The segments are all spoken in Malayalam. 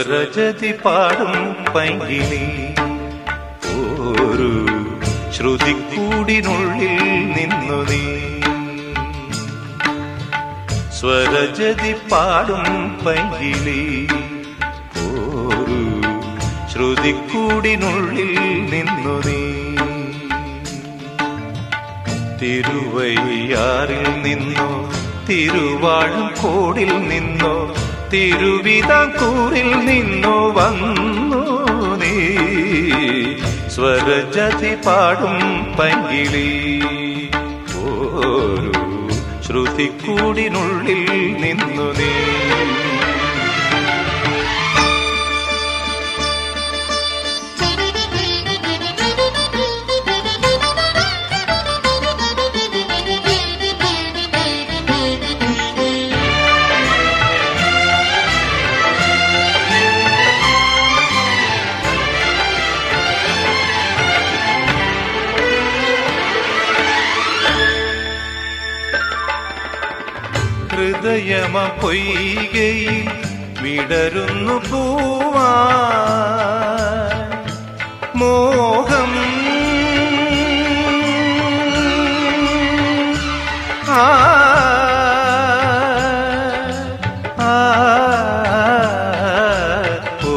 സ്വരജതി പാടും പൈകിളി ഒരു ശ്രുതിക്കൂടിനുള്ളിൽ നിന്നു നീ സ്വരജതി പാടും പൈകിളി ഒരു ശ്രുതിക്കൂടിനുള്ളിൽ നിന്നു നീ തിരുവയ്യാറിൽ നിന്നോ തിരുവാഴും കോടിൽ നിന്നോ തിരുവിതാംകൂറിൽ നിന്നോ വന്നു നീ സ്വരജതി പാടും പങ്കിളി ഒരു ശ്രുതിക്കൂടിനുള്ളിൽ നിന്നു നീ ഹൃദയമ പൊയ്കയിൽ വിടരുന്നു പൂവാ മോഹം ആ ആ, ഓ,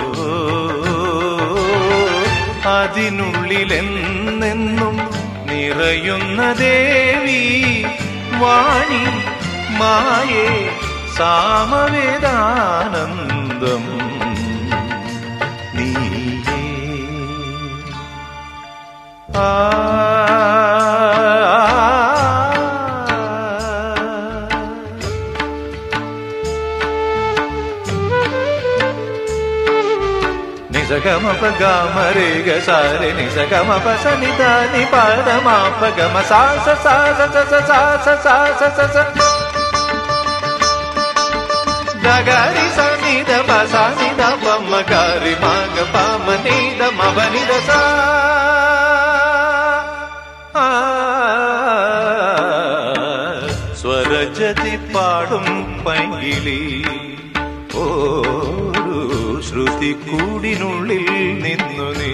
അതിനുള്ളിലെന്നെന്നും നിറയുന്ന ദേവി വാണി മായേ സാമവേദാനന്ദം നീയേ ആ నిజగమ పగమ రే గ సారే నిజగమ పస నిద ని పద మా పగమ సా స సా స స స సా స సా స స స గగరి స ని ద ప స ని ద ప మ గ రి మ గ ప మ ని ద మ ప ని ద సా ആ സ്വരജതി പാടും പൈകിളി ഓരു ശ്രുതി കൂടിനുള്ളിൽ നിന്നു നീ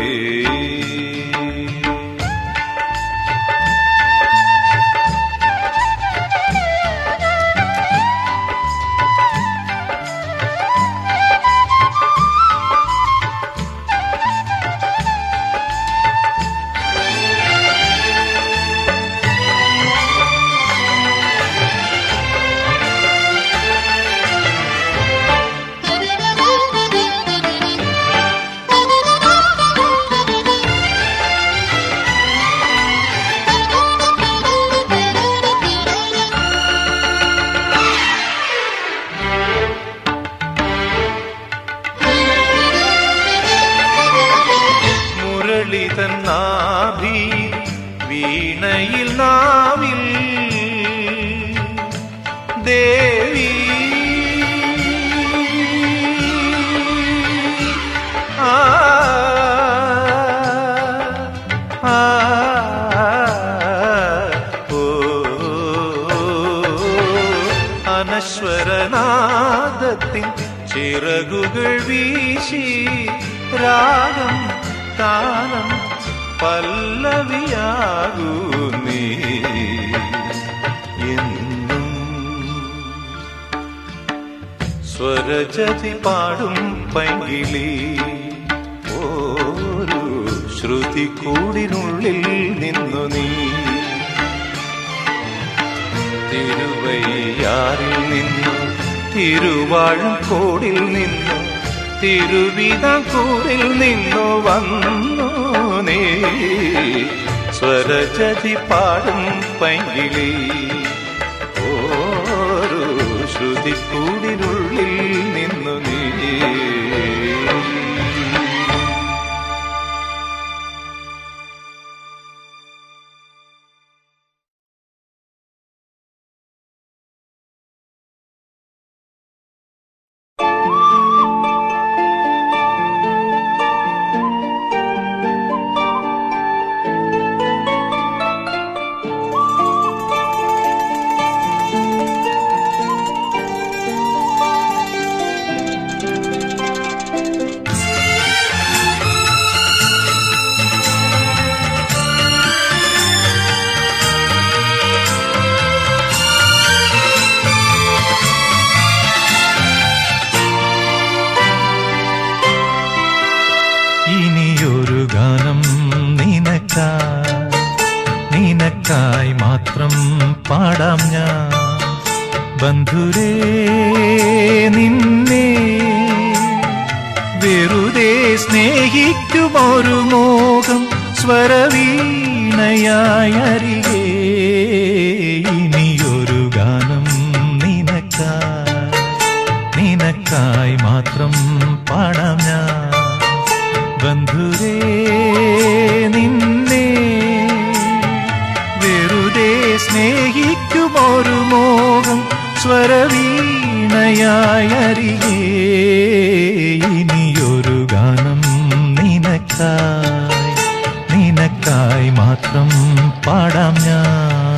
മുരളിതൻ നാഭി വീണയിൽ നാവിൽ ദേവി ആ ആ ഓ അനശ്വരനാദത്തിൻ ചിറകുകൾ വീശി രാഗം താനം പല്ലവിയാകൂ നീ എന്നും സ്വരജതി പാടും പൈകിളി ഒരു ശ്രുതി കൂടിനുള്ളിൽ നിന്നു നീ തിരുവയ്യാറിൽ നിന്നു തിരുവാഴക്കോടിൽ നിന്നു തിരുവിതാംകൂറിൽ നിന്നു വന്നു നീ സ്വരജതി പാടും പൈകിളി ഓരോ ശ്രുതിക്കൂടിനുള്ളിൽ നിന്നു നീ മാത്രം പാടാം ഞാൻ ബന്ധുരേ നിന്നെ വെറുതെ സ്നേഹിക്കുമൊരു മോഹം സ്വരവീണയായി അരികെ ഇനിയൊരു ഗാനം നിനക്കായി നിനക്കായി മാത്രം പാടാം ഞാൻ ബന്ധുരേ നിന്നെ വെറുതെ സ്നേഹിക്കുമൊരു മോഹം സ്വരവീണയായി അരികെ ഇനിയൊരു ഗാനം നിനക്കായി നിനക്കായി മാത്രം പാടാം ഞാൻ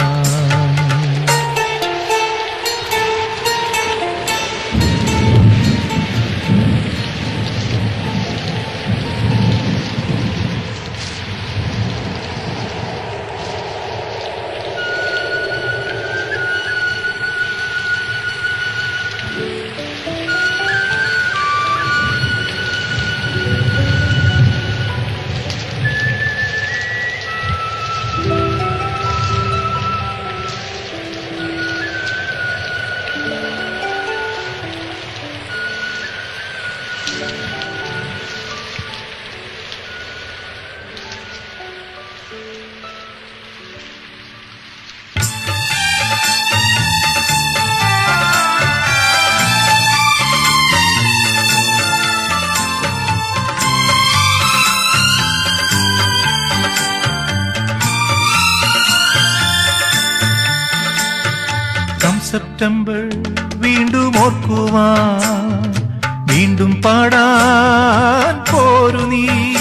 കം സെപ്റ്റംബർ വീണ്ടും ഓർക്കുവാൻ വീണ്ടും പാടാൻ പോരു നീ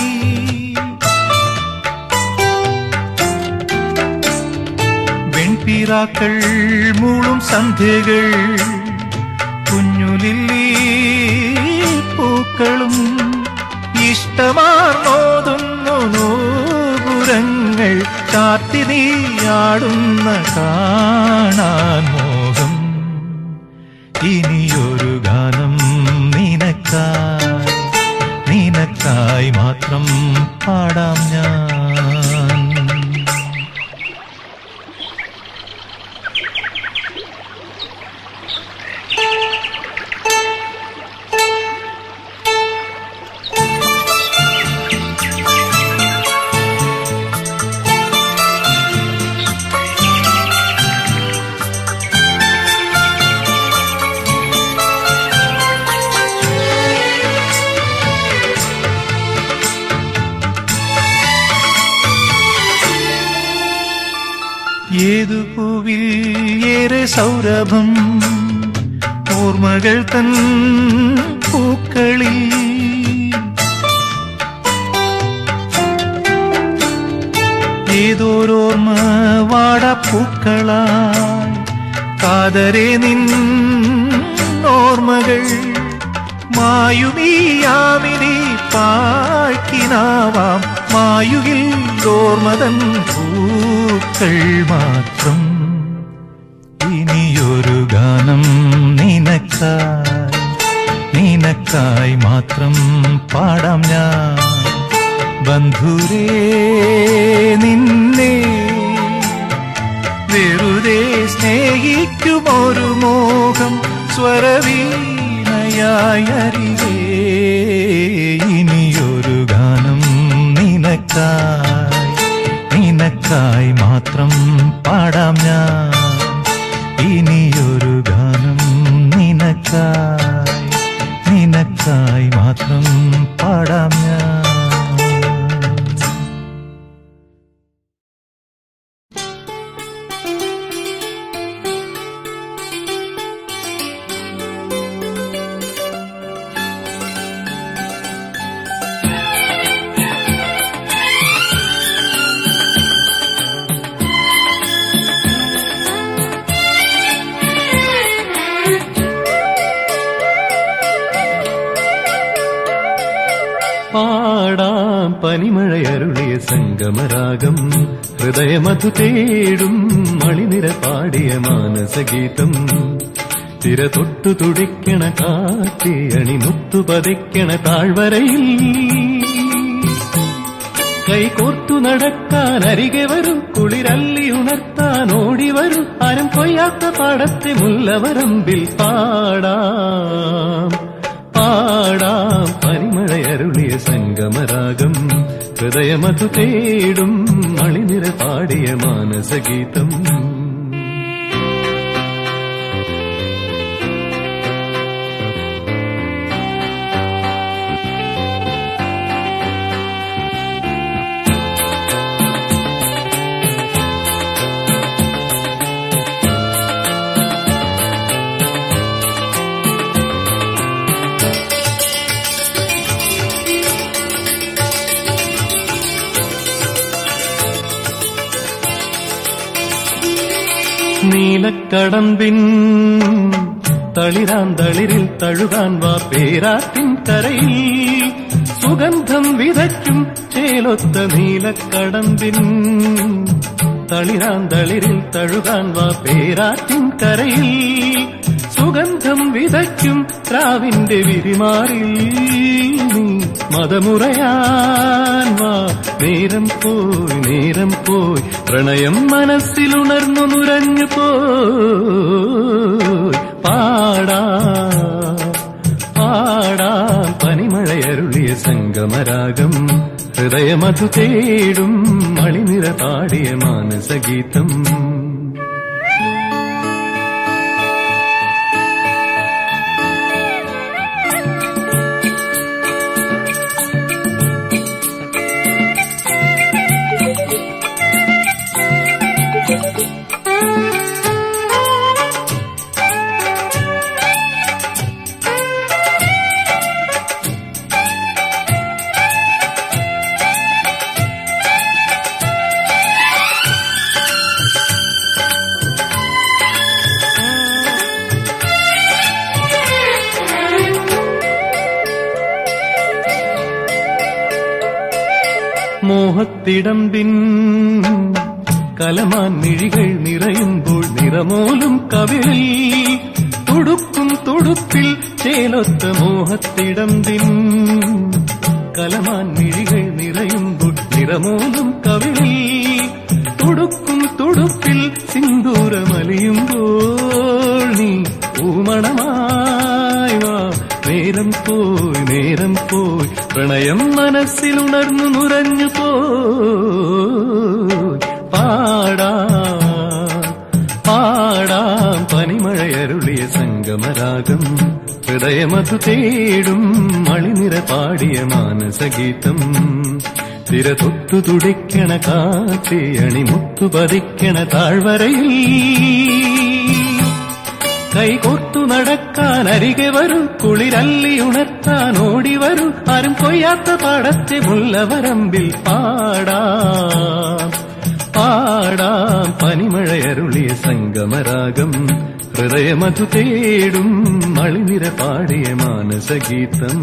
വെൺപീറാക്കൾ മൂളും സന്ധ്യകൾ കുഞ്ഞുലില്ലി പൂക്കളും ഇഷ്ടമാർന്നോതുന്നു നൂപുരങ്ങൾ ചാത്തി നീയാടുന്ന കാണാൻ മോഹം ഇനിയൊരു ഗാനം നിനക്കായി നിനക്കായി മാത്രം പാടാം ഞാൻ ഏതു പൂവിൽ ഏറെ സൗരഭം ഓർമ്മകൾ തൻ പൂക്കളിൽ ഏതോരോർമ്മ വാടപ്പൂക്കളായി കാതരെ നിൻ ഓർമ്മകൾ മായുമീയാമിനി പാഴ്ക്കിനാവാം മായുകിൽ ഓർമ്മതൻ പൂക്കൾ മാത്രം ഇനിയൊരു ഗാനം നിനക്കായി നിനക്കായി മാത്രം പാടാം ഞാൻ ബന്ധുരേ നിന്നെ വെറുതെ സ്നേഹിക്കുമൊരു മോഹം സ്വരവീണയായി അരികെ ഇനിയൊരു ഗാനം നിനക്കായി നിനക്കായി മാത്രം പാടാം ഞാൻ ഇനിയൊരു ഗാനം നിനക്കായി നിനക്കായി മാത്രം പാടാം ഞാൻ പാടാം പനിമഴയരുളിയ സംഗമരാഗം ഹൃദയമധു തേടും മണിനിര പാടിയ മാനസഗീതം തിര തൊട്ടു തുടിക്കണ കാറ്റി അണിമുത്തു പതിക്കണ താഴ്വരയിൽ കൈകോർത്തു നടക്കാൻ അരികെ വരൂ കുളിരല്ലി ഉണർത്താൻ ഓടി വരൂ ആരും കൊയ്യാത്ത പാടത്തെ മുല്ലവരമ്പിൽ പാടാം പാടാം പനിമഴയരുളിയ സംഗമരാഗം ഹൃദയമതു തേടും മണിനിര പാടിയ മാനസഗീതം നീലക്കടമ്പിൻ തളിരാൻ തളിരിൽ തഴുകാൻ വാ പേരാറ്റിൻ കരയിൽ സുഗന്ധം വിതയ്ക്കും ചേലൊത്ത നീലക്കടമ്പിൻ തളിരാൻ തളിരിൽ തഴുകാൻ വാ പേരാറ്റിൻ കരയിൽ സുഗന്ധം വിതയ്ക്കും രാവിന്റെ വിരിമാറിൽ നീ മതമുറയാൻ വാ നേരം പോയി നേരം പോയി പ്രണയം മനസ്സിലുണർന്നു നുരഞ്ഞു പോയി പാടാ പാടാം പനിമഴയരുളിയ സംഗമരാഗം ഹൃദയമതു തേടും മണിനിറ പാടിയ മാനസഗീതം മോഹത്തിടമ്പിൻ കലമാൻ മിഴികൾ നിറയുമ്പോൾ നിറമോലും കവിളിൽ തുടുക്കും തുടുപ്പിൽ ചേലൊത്ത മോഹത്തിടമ്പിൻ കലമാൻ മിഴികൾ നിറയുമ്പോൾ നിറമോലും കവിളിൽ തുടുക്കും തുടുപ്പിൽ സിന്ദൂരമലിയുമ്പോൾ നീ പൂമണമായി വാ നേരം പോയി നേരം പോയി പ്രണയം മനസ്സിലുണർന്നു നുരഞ്ഞു പോയി പാടാ പാടാം പനിമഴയരുളിയ സംഗമരാഗം ഹൃദയമതു തേടും മണിനിറ പാടിയ മാനസഗീതം തിര തൊട്ടു തുടിക്കണ കാറ്റേ അണിമുത്തു പതിക്കണ താഴ്വരയിൽ കൈകോർത്തു നടക്കാൻ അരികെ വരൂ കുളിരല്ലി ഉണർത്താൻ ഓടി വരൂ ആരും കൊയ്യാത്ത പാടത്തെ മുല്ലവരമ്പിൽ പാടാം പാടാം പനിമഴയരുളിയ സംഗമരാഗം ഹൃദയമതു തേടും മളിനിര പാടിയ മാനസഗീതം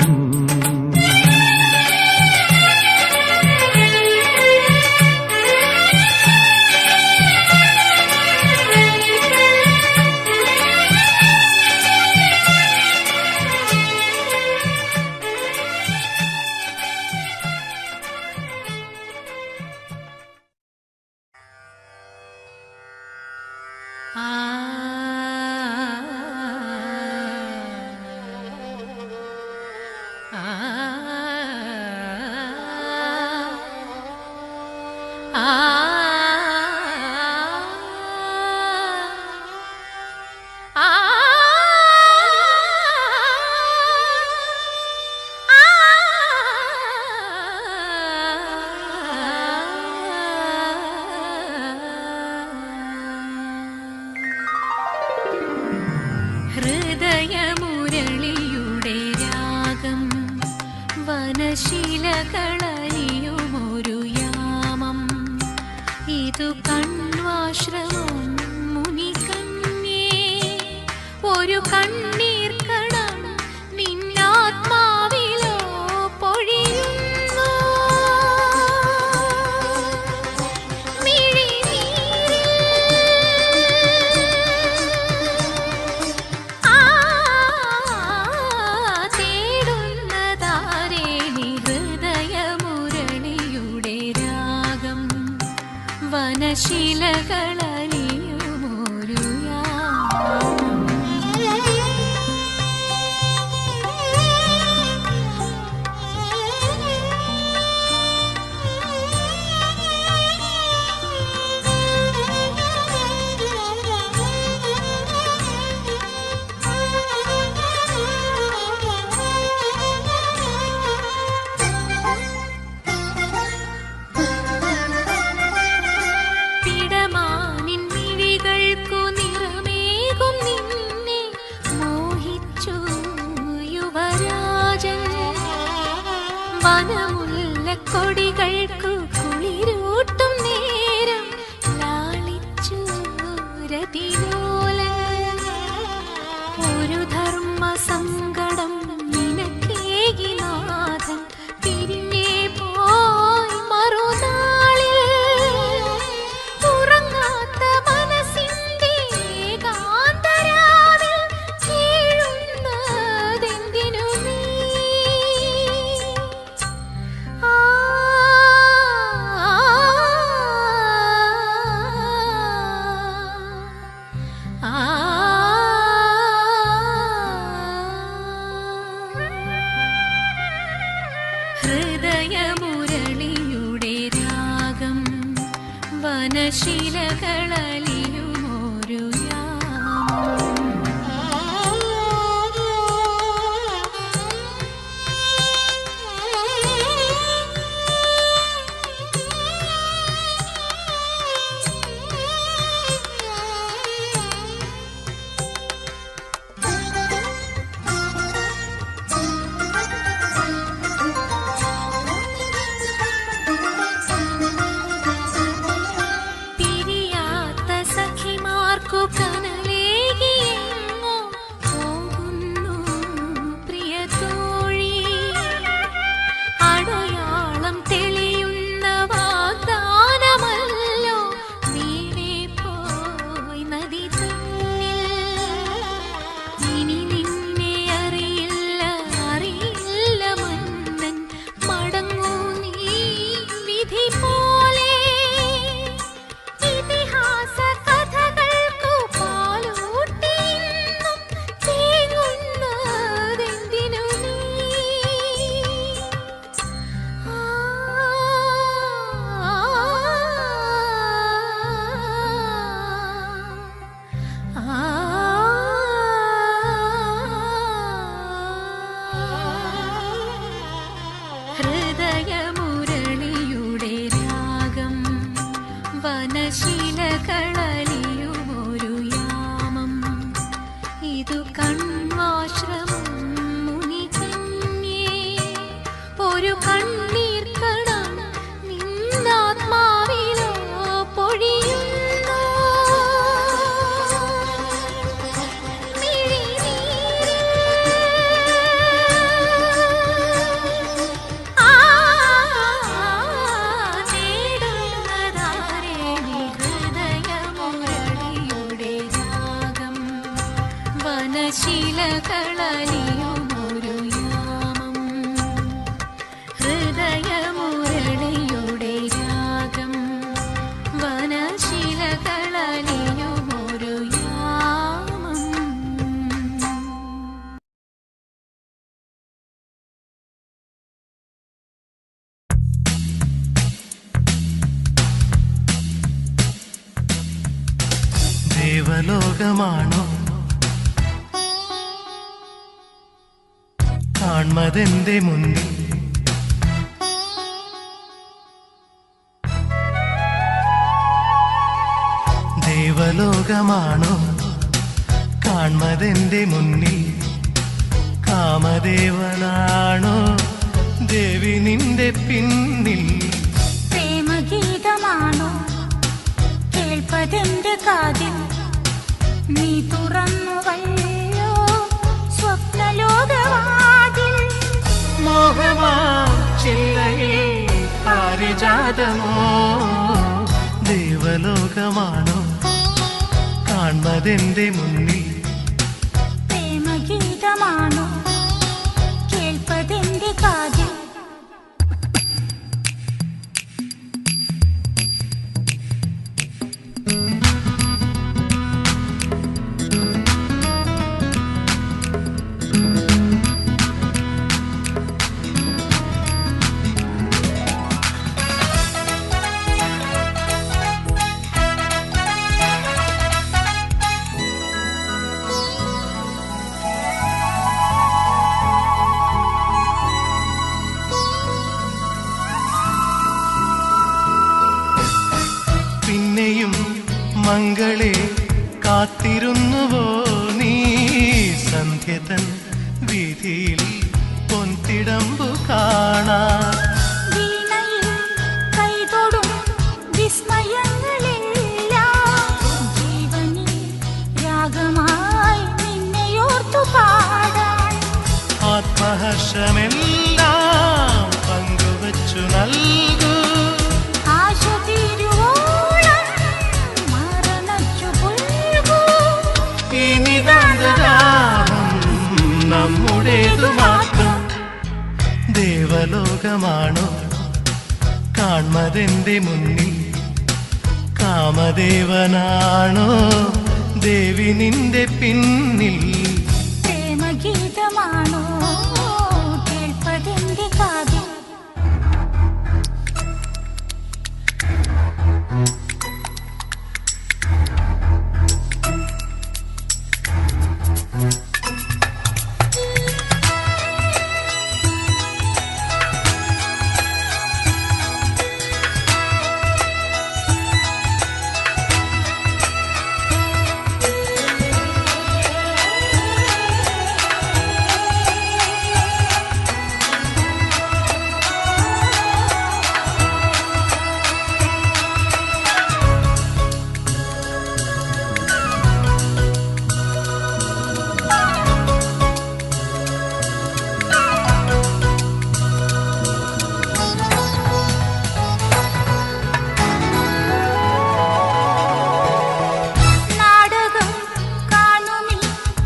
ഹൃദയമുരളിയുടെ രാഗം വനശീലകളലിയുമൊരു യാമം ഇതു കണ്വാശ്രമം മുനികന്യേ ഒരു കണ്ണീർ കണം നിന്നാത്മാവിലോ പൊഴിയുന്നു മിഴിനീരിൽ ആ തേടുന്നതാരേ നീ ഹൃദയമുരളിയുടെ വനശിലകളലിയുമൊരു യാമം പിടമാനിൻ മിഴികൾക്കു നിറമേകും നിന്നെ മോഹിച്ചു യുവരാജൻ വനമുല്ല കൊടികൾക്കു കുളിരൂട്ടും നേരം ലാളിച്ചു രതിലോലൻ ഒരു ധർമ്മ സങ്കടം നിനക്കേകി നാഥൻ തിരിഞ്ഞേ പോയി മറുനാളിൽ ഉറങ്ങാത്ത മനസ്സിന്റെ ഏകാന്തരാവിൽ വീഴുന്നതെന്തിനു നീ ആ ഹൃദയമുരളിയുടെ രാഗം വനശിലകളലിയുമൊരു യാമം പിരിയാത്ത സഖിമാർക്കു കനലേകിയെങ്ങോ പോകുന്നു പ്രിയതോഴി അടയാളം തെളിയുന്ന വാഗ്ദാനമല്ലോ വീണേ പോയി നദി തന്നിൽ ഇനി നിന്നെ അറിയില്ല അറിയില്ല മന്നൻ മടങ്ങൂ നീ വിധി പോലെ ഇതിഹാസ കഥകൾക്കു പാലൂട്ടിയെന്നും തേങ്ങുന്നതെന്തിനു നീ ആ ഹൃദയമുരളിയുടെ രാഗം വനശീലകളലിയുമൊരു യാമം ഇതു കൺവാശ്രമം മുനികന്യേ ഒരു കണ്ണീർ കണം നിന്നാത്മാവിലോ പൊഴിയുന്നു മിഴിനീരിൽ ആ നേടുന്നതാരേ ഹൃദയമുരളിയുടെ രാഗം വനശിലകളലിയുമൊരു യാമം ഹൃദയമുരളിയുടെ രാഗം വനശിലകളലിയുമൊരു യാമം ദേവലോകമാണോ കാൺമതെന്റെ മുന്നിൽ ദേവലോകമാണോ കാൺമതെന്റെ മുന്നിൽ കാമദേവനാണോ ദേവി നിന്റെ പിന്നിൽ പ്രേമഗീതമാണോ കേൾപ്പതെന്റെ കാതിൽ നീ തുറന്നുവല്ലോ സ്വപ്നലോകവാതിൽ മോഹമാ ചില്ലയിൽ പാരിജാതമോ ദേവലോകമാണോ കാൺമതെന്റെ മുന്നിൽ പ്രേമഗീതമാണോ കേൾപ്പതെന്റെ കാതിൽ മംഗളെ കാത്തിരുന്നുവോ നീ സന്ധ്യതൻ വീതിയിൽ പൊൻതിടമ്പു കാണാൻ വീണയിൽ കൈതൊടും വിസ്മയങ്ങളെല്ലാം ജീവനിൽ രാഗമായി നിന്നെയോർത്തു പാടാൻ ആത്മഹർഷമെല്ലാം പങ്കുവച്ചു നൽകൂ ആശ തീരുവോളം മരണച്ചു പുൽകൂ ഈ നിതാന്തരാമം നമ്മുടേതു മാത്രം ദേവലോകമാണോ കാൺമതെന്റെ മുന്നിൽ കാമദേവനാണോ ദേവി നിന്റെ പിന്നിൽ പ്രേമഗീതമാണോ കേൾപ്പതെന്റെ കാതിൽ നാടകം കാണുമീ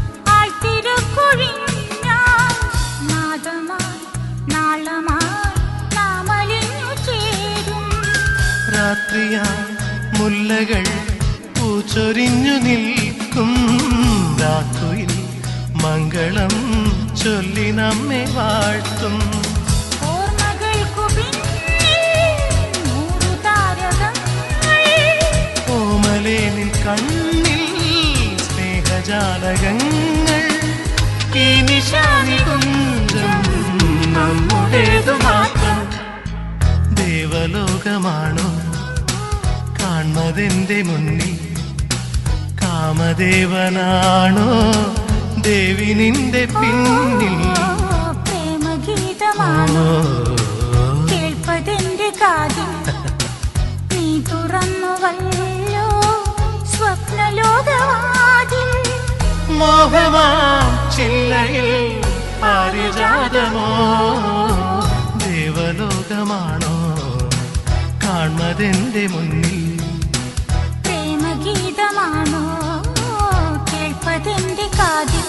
ആൾത്തിരക്കൊഴിഞ്ഞാൽ നാദമായി നാളമായി നാമലിഞ്ഞു ചേരും രാത്രിയാ മുല്ലകൾ പൂച്ചൊരിഞ്ഞു നിൽക്കും രാത്രിയിൽ മംഗളം ചൊല്ലി നമ്മെ വാഴ്ത്തും ഓർമ്മകൾക്കു പിന്നിൽ നൂറു താരകങ്ങൾ ഓമലേ നിൻ കണ്ണിൽ സ്നേഹജാലകങ്ങൾ ഈ നിശാനി കുഞ്ചം നമ്മുടേതു മാത്രം ദേവലോകമാണോ കാൺമതെന്റെ മുന്നിൽ കാമദേവനാണോ ദേവി നിന്റെ പിന്നിൽ പ്രേമഗീതമാണോ കേൾപ്പതെന്റെ കാതിൽ നീ തുറന്നുവല്ലോ സ്വപ്നലോകവാതിൽ മോഹമാം ചില്ലയിൽ പാരിജാതമോ ദേവലോകമാണോ കാൺമതെന്റെ മുന്നിൽ പ്രേമഗീതമാണോ കേൾപ്പതെന്റെ കാതിൽ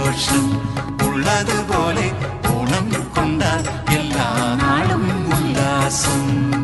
സന്തോഷം ഉള്ളതുപോലെ ഓണം കൊണ്ടാൽ എല്ലാ നാളും ഉല്ലാസം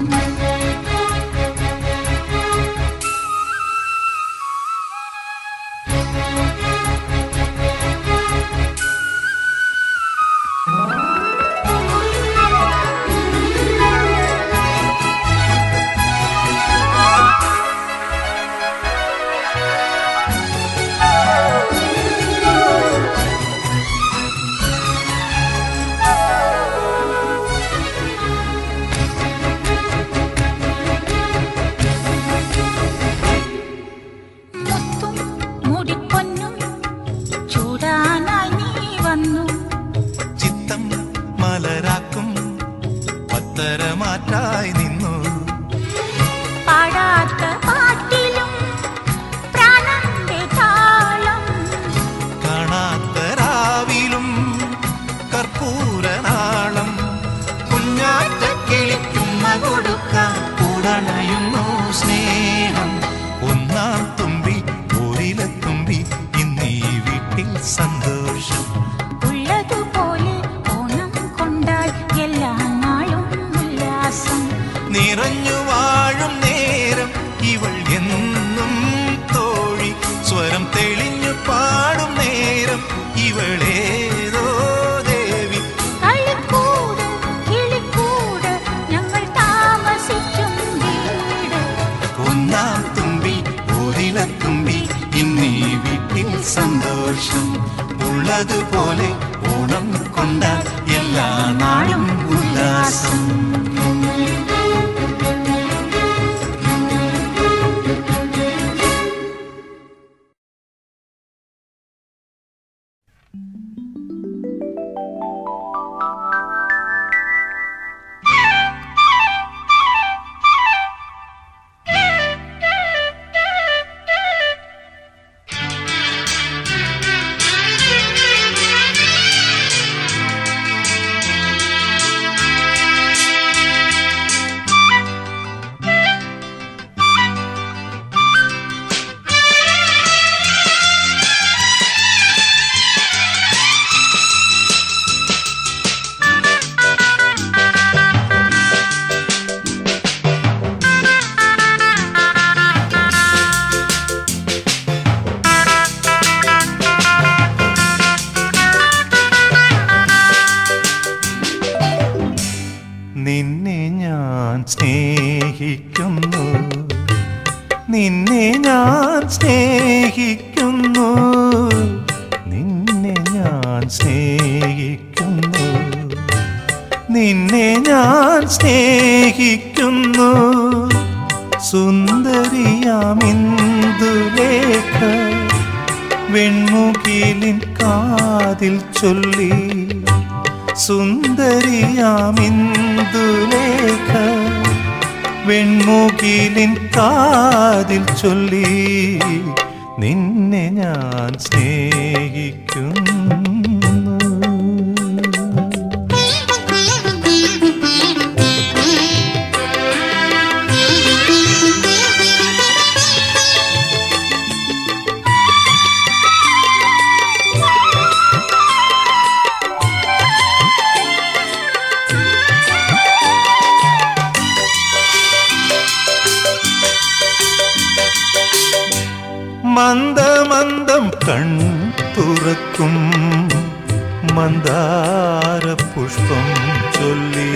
മുത്തും മുടിപ്പൊന്നും ചൂടാനായി നീ വന്നു ചിത്തം മലരാക്കും പത്തരമാറ്റായി നിന്നു പാടാത്ത പാട്ടിലും പ്രാണന്റെ താളം കാണാത്ത രാവിലും കർപ്പൂരനാളം കുഞ്ഞാറ്റ കിളിക്കുമ്മ കൊടുക്കാൻ കൂടണയുന്നു സ്നേഹം ഒന്നാം തുമ്പി ഒരിലത്തുമ്പി ഇന്നീ വീട്ടിൽ സന്തോഷം ഉള്ളതുപോലെ ഓണം കൊണ്ടാൽ എല്ലാ നാളും ഉല്ലാസം നിറഞ്ഞു വാഴും നേരം ഇവൾ എന്നും തോഴി സ്വരം തെളിഞ്ഞു പാടും നേരം ഇവളേതോ ദേവി കളിക്കൂട് കിളിക്കൂട് ഞങ്ങൾ താമസിക്കും വീട് ഒന്നാം തുമ്പി ഒരിലത്തുമ്പി ഇന്നീ വീട്ടിൽ സന്തോഷം ഉള്ളതുപോലെ ഓണം കൊണ്ടാൽ എല്ലാ നാളും ഉല്ലാസം നിന്നെ ഞാൻ സ്നേഹിക്കുന്നു നിന്നെ ഞാൻ സ്നേഹിക്കുന്നു നിന്നെ ഞാൻ സ്നേഹിക്കുന്നു നിന്നെ ഞാൻ സ്നേഹിക്കുന്നു സുന്ദരിയാമിന്ദുലേഖ വെൺമുകിലിൻ കാതിൽ ചൊല്ലി സുന്ദരിയാമിന്ദുലേഖ വെൺമുകിലിൻ കാതിൽ ചൊല്ലി നിന്നെ ഞാൻ സ്നേഹിക്കുന്നു മന്ദമന്ദം കൺ തുറക്കും മന്ദാര പുഷ്പം ചൊല്ലി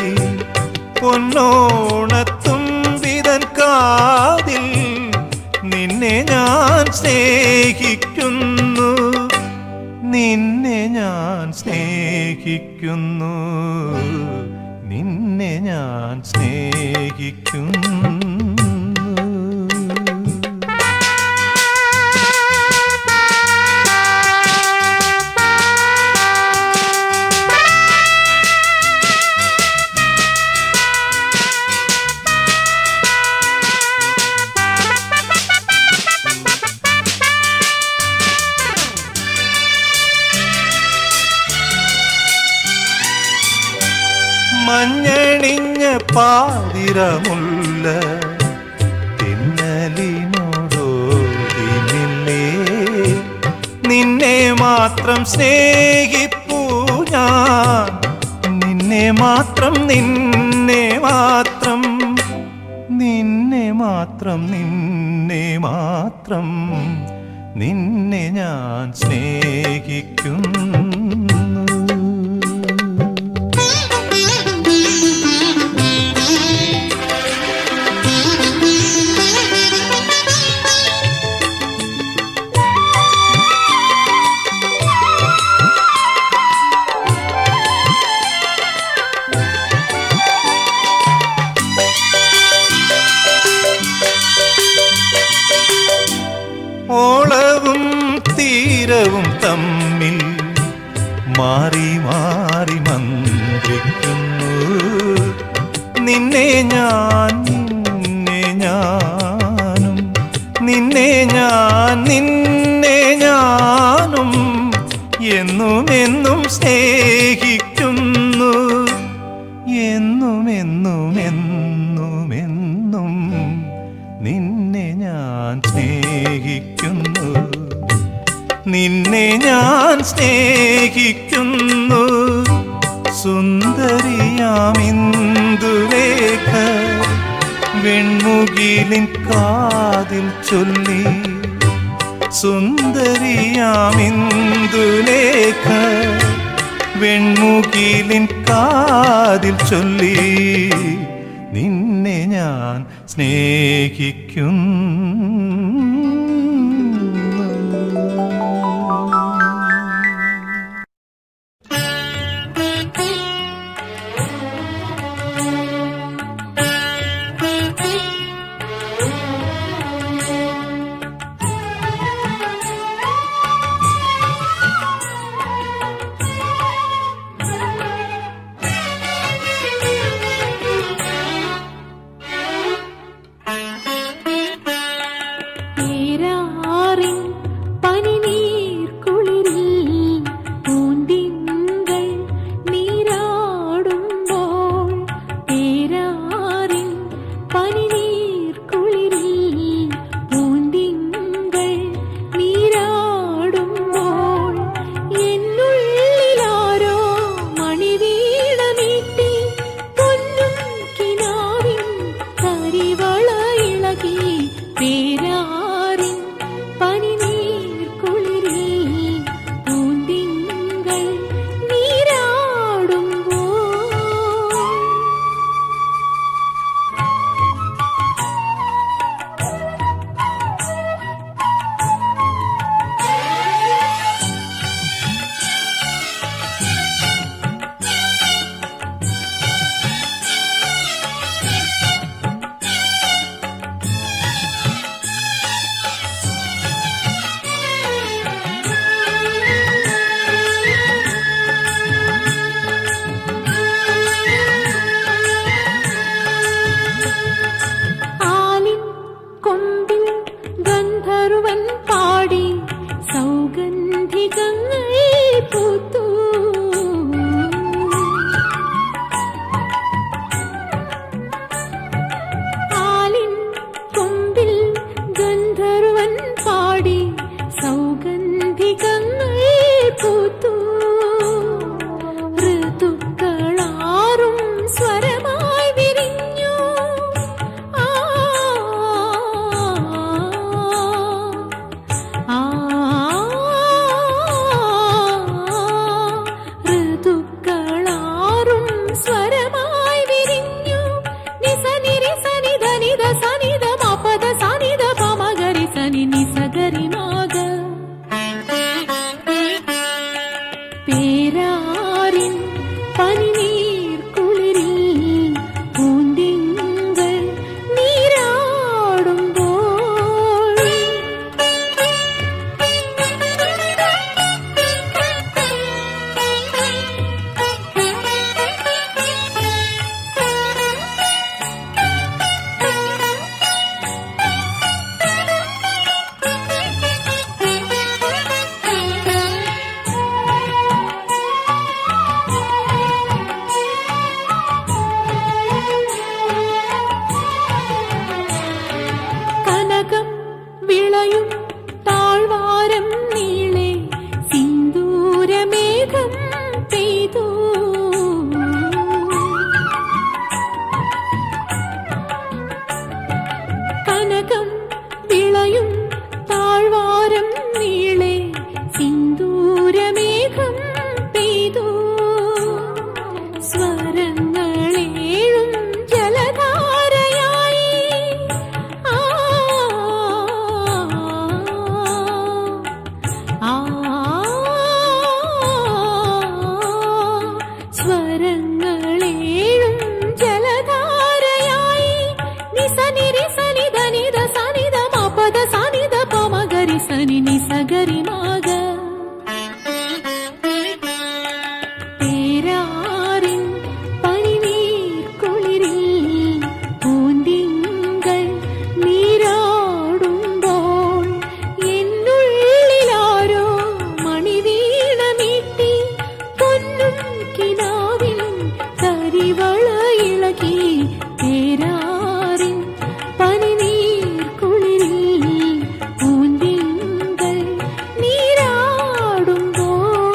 പൊന്നോണത്തുമ്പിതൻ കാതിൽ നിന്നെ ഞാൻ സ്നേഹിക്കുന്നു നിന്നെ ഞാൻ സ്നേഹിക്കുന്നു നിന്നെ ഞാൻ സ്നേഹിക്കുന്നു മഞ്ഞണിഞ്ഞ പാതിരമുല്ല തിന്നലിനോടോടിനില്ലേ നിന്നെ മാത്രം മാത്രം സ്നേഹിപ്പൂ ഞാൻ നിന്നെ മാത്രം നിന്നെ മാത്രം നിന്നെ മാത്രം നിന്നെ മാത്രം നിന്നെ ഞാൻ സ്നേഹിക്കുന്നു ഓളവും തീരവും തമ്മിൽ മാറി മാറി മന്ത്രിക്കുന്നു നിന്നെ ഞാൻ നിന്നെ ഞാനും നിന്നെ ഞാൻ നിന്നെ ഞാനും എന്നും എന്നും സ്നേഹിക്കുന്നു എന്നും എന്നും എന്നും എന്നും നിന്നെ ഞാൻ സ്നേഹിക്കുന്നു നിന്നെ ഞാൻ സ്നേഹിക്കുന്നു സുന്ദരിയാമിന്ദുലേഖ വെൺമുകിലിൻ കാതിൽ ചൊല്ലി സുന്ദരിയാമിന്ദുലേഖ വെൺമുകിലിൻ കാതിൽ ചൊല്ലി നിന്നെ ഞാൻ സ്നേഹിക്കുന്നു പേരാറിൻ പനിനീർക്കുളിരിൽ പൂന്തിങ്കൾ നീരാടുമ്പോൾ പേരാറിൻ പനിനീർക്കുളിരിൽ പൂന്തിങ്കൾ നീരാടുമ്പോൾ എന്നുള്ളിലാരോ മണിവീണമീട്ടി പൊന്നും കിനാവിൻ കരിവള ഇളകി പേരാറിൻ പനിനീർക്കുളിരിൽ പൂന്തിങ്കൾ നീരാടുമ്പോൾ ആലിൻ കൊമ്പിൽ ഗന്ധർവൻ പാടി സൗഗന്ധികങ്ങൾ പൂത്തു ആലിൻ കൊമ്പിൽ ഗന്ധർവൻ പാടി സൗഗന്ധികങ്ങൾ പൂത്തു ഋതുക്കളാറും സ്വരമായി വിരിഞ്ഞു ആ ആ സനി നി സഗരി മാഗ തേരാറിൻ പനിനീർ കുളിരിൽ പൂന്തിങ്കൾ നീരാടുമ്പോൾ എന്നുള്ളിലാരോ മണിവീണമീട്ടി പൊന്നും കിനാവിൻ കരിവള ഇളകി തേരാറിൻ പനിനീർ കുളിരിൽ പൂന്തിങ്കൾ നീരാടുമ്പോൾ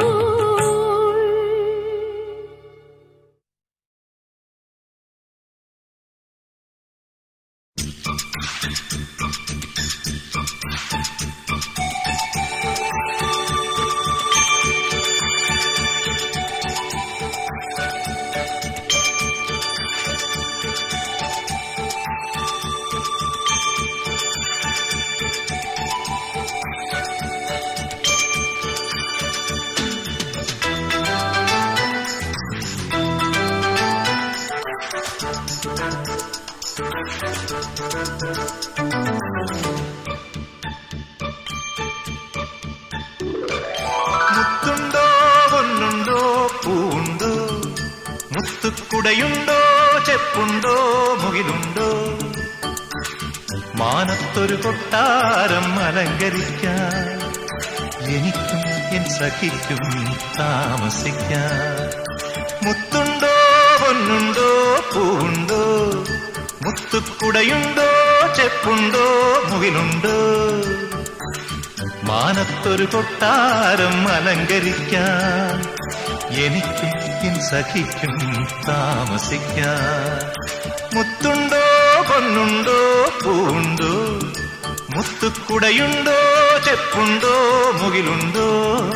മുത്തുണ്ടോ പൊന്നുണ്ടോ പൂവുണ്ടോ മുത്തുക്കുടയുണ്ടോ ചെപ്പുണ്ടോ മുകിലുണ്ടോ മാനത്തൊരു കൊട്ടാരം അലങ്കരിക്കാൻ എനിക്കും എൻ സഖിക്കും താമസിക്കാൻ മുത്തുണ്ടോ പൊന്നുണ്ടോ പൂവുണ്ടോ മുത്തുക്കുടയുണ്ടോ ചെപ്പുണ്ടോ മുകിലുണ്ടോ മാനത്തൊരു കൊട്ടാരം അലങ്കരിക്കാൻ എനിക്കും എൻ സഖിക്കും താമസിക്കാൻ മുത്തുണ്ടോ പൊന്നുണ്ടോ പൂണ്ടോ മുത്തുക്കുടയുണ്ടോ ചെപ്പുണ്ടോ മുകിലുണ്ടോ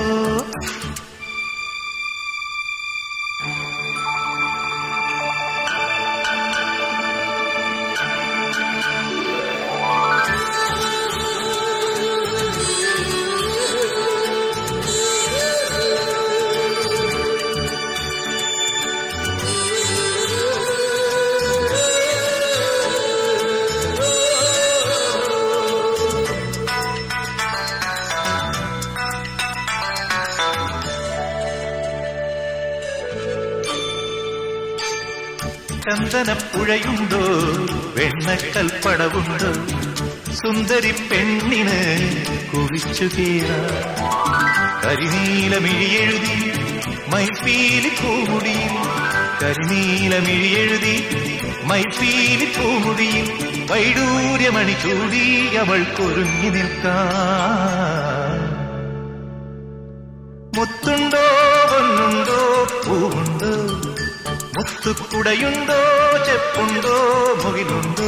ചന്ദനപ്പുഴയുണ്ടോ വെണ്ണക്കൽപ്പടവുണ്ടോ സുന്ദരി പെണ്ണിന് കുറിച്ചു കീറ കരിനീലമിഴിയെഴുതി മൈപ്പീലി പൂമുടിയിൽ കരിനീലമിഴിയെഴുതി മൈപ്പീലി പൂമുടിയിൽ വൈഡൂര്യമണി ചൂടി അവൾക്കൊരുങ്ങി നിൽക്കാം മുത്തുണ്ടോ പൊന്നുണ്ടോ പൂവുണ്ടോ മുത്തുക്കുടയുണ്ടോ ചെപ്പുണ്ടോ മുകിലുണ്ടോ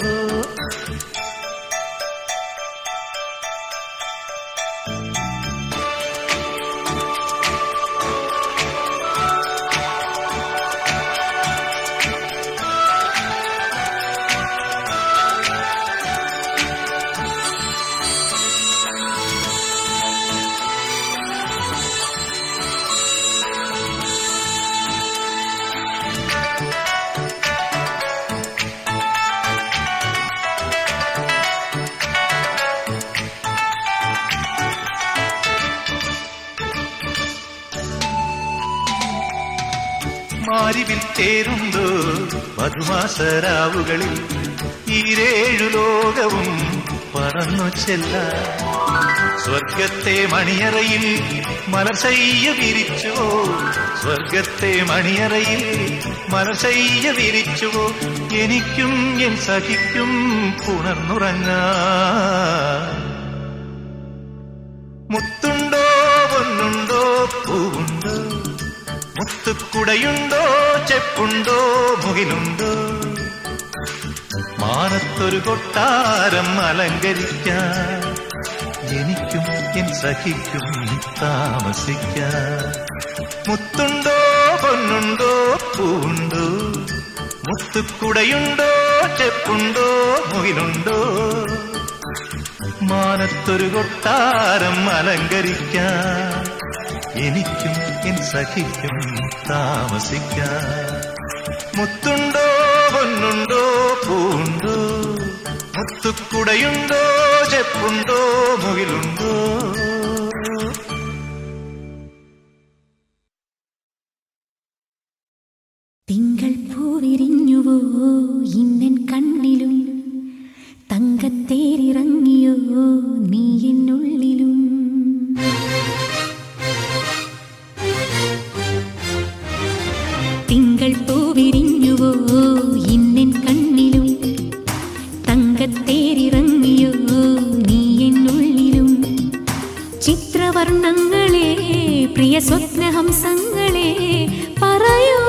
മാരിവിൽ തേരുണ്ടോ മധുമാസരാവുകളിൽ ഈരേഴു ലോകവും പറന്നു ചെല്ല സ്വർഗത്തെ മണിയറയിൽ മലർശയ്യ വിരിച്ചുവോ സ്വർഗത്തെ മണിയറയിൽ മലർശയ്യ വിരിച്ചുവോ എനിക്കും എൻ സഖിക്കും പുണർന്നുറങ്ങാം മുത്തുണ്ടോ പൊന്നുണ്ടോ പൂവുണ്ടോ മുത്തുക്കുടയുണ്ടോ ചെപ്പുണ്ടോ മുകിലുണ്ടോ മാനത്തൊരു കൊട്ടാരം അലങ്കരിക്കാൻ എനിക്കും എൻ സഖിക്കും താമസിക്കാൻ മുത്തുണ്ടോ പൊന്നുണ്ടോ പൂവുണ്ടോ മുത്തുക്കുടയുണ്ടോ ചെപ്പുണ്ടോ മുകിലുണ്ടോ മാനത്തൊരു കൊട്ടാരം അലങ്കരിക്കാൻ എനിക്കും എൻ സഖിക്കും താമസിക്കാൻ മുത്തുണ്ടോ പൊന്നുണ്ടോ പൂണ്ടോ മുത്തുക്കുടയുണ്ടോ ചെപ്പുണ്ടോ മുകിലുണ്ടോ തിങ്കൾ പൂവിരിഞ്ഞുവോ ഇന്നൻ കണ്ണിലും തങ്കത്തേരിറങ്ങിയോ നീ എന്നുള്ളിലും തിങ്കൾ പൂവിരിഞ്ഞുവോ ഇന്നൻ കണ്ണിലും തങ്കത്തേരിറങ്ങിയോ നീ എന്നുള്ളിലും ചിത്രവർണ്ണങ്ങളെ പ്രിയ സ്വപ്നഹംസങ്ങളെ പറയൂ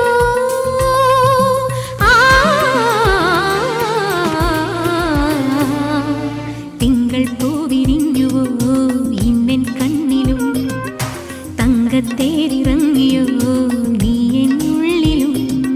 ആ, തിങ്കൾ പൂവിരിഞ്ഞുവോ ഇന്നൻ കണ്ണിലും തങ്കത്തേരിറങ്ങിയോ നീ എന്നുള്ളിലും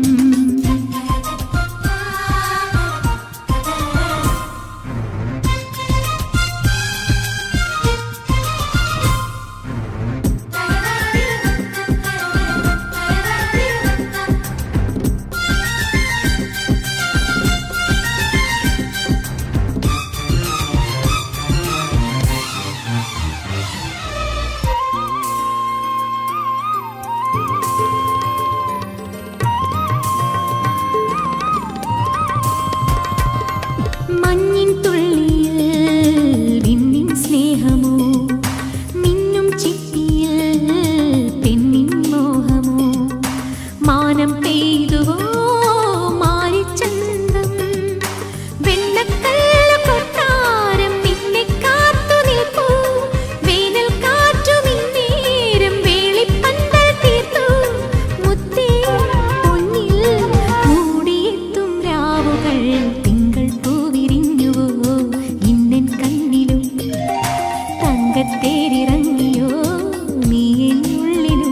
മഞ്ഞിൻ തുള്ളിയിൽ വിണ്ണിൻ സ്നേഹമോ മിന്നും ചിപ്പിയിൽ പെണ്ണിൻ മോഹമോ മാനം പെയ്തുവോ മാരിച്ചന്തം വെണ്ണക്കല്ല് കൊട്ടാരം നിന്നെ കാത്തു നിൽപ്പൂ വേനൽ കാറ്റു നിന്നേരം വേളിപ്പന്തൽ തീർത്തു മുത്തേ പൊന്നിൽ മൂടിയെത്തും രാവുകൾ തിങ്കൾ പൂവിരിഞ്ഞുവോ ഇന്നൻ കണ്ണിലും തങ്കത്തേരിറങ്ങിയോ നീ എന്നുള്ളിലും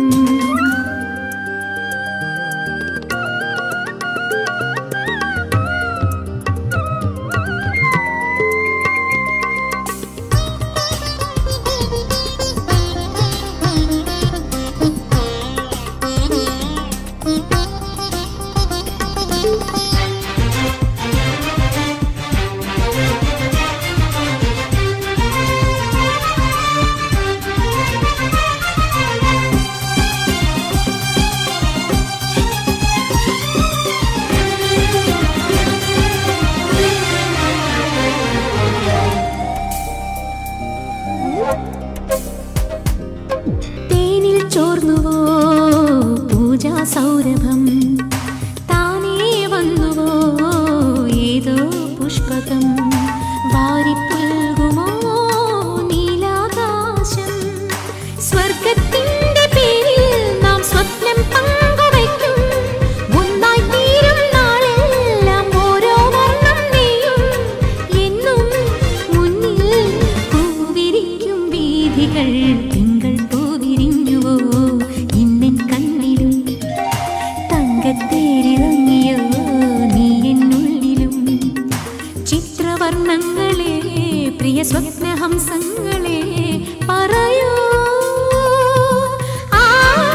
തേനിൽ ചോർന്നുവോ പൂജാ സൗരഭം താനേ വന്നുവോ ഏതോ പുഷ്പകം വാരിപ്പുൽകുമോ നീലാകാശം സ്വർഗത്തിന്റെ പേരിൽ നാം സ്വപ്നം പങ്കുവയ്ക്കും ഒന്നായി തീരും നാളെല്ലാം ഓരോ വർണ്ണം നെയ്യും എന്നും മുന്നിൽ പൂവിരിക്കും വീഥികൾ തിങ്കൾ പൂവിരിഞ്ഞുവോ ഇന്നൻ കണ്ണിലും തങ്കത്തേരിറങ്ങിയോ നീ എന്നുള്ളിലും ചിത്രവർണ്ണങ്ങളെ പ്രിയ സ്വപ്നഹംസങ്ങളെ പറയൂ ആ,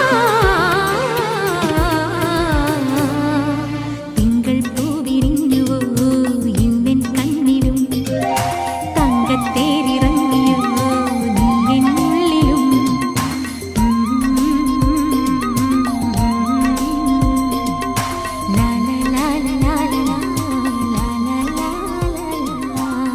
തിങ്കൾ പൂവിരിഞ്ഞുവോ ഇന്നൻ കണ്ണിലും തങ്കത്തേരിറങ്ങിയോ നീ എന്നുള്ളിലും ലാ ലാ ലാ ലാ ലാ ലാ ലാ ലാ ലാ ലാ ലാ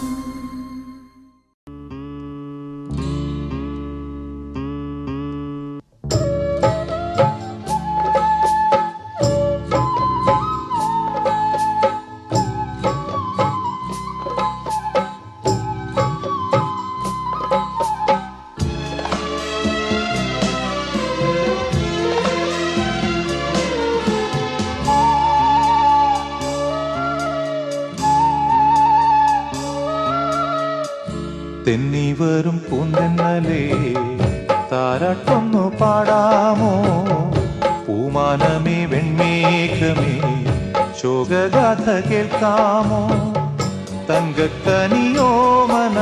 തെന്നി വരും പൂന്തെന്നലേ താരാട്ടൊന്നു പാടാമോ പൂമാനമേ വെൺമേഘമേ ശോകഗാഥ കേൾക്കാമോ തങ്കക്കനിയോമന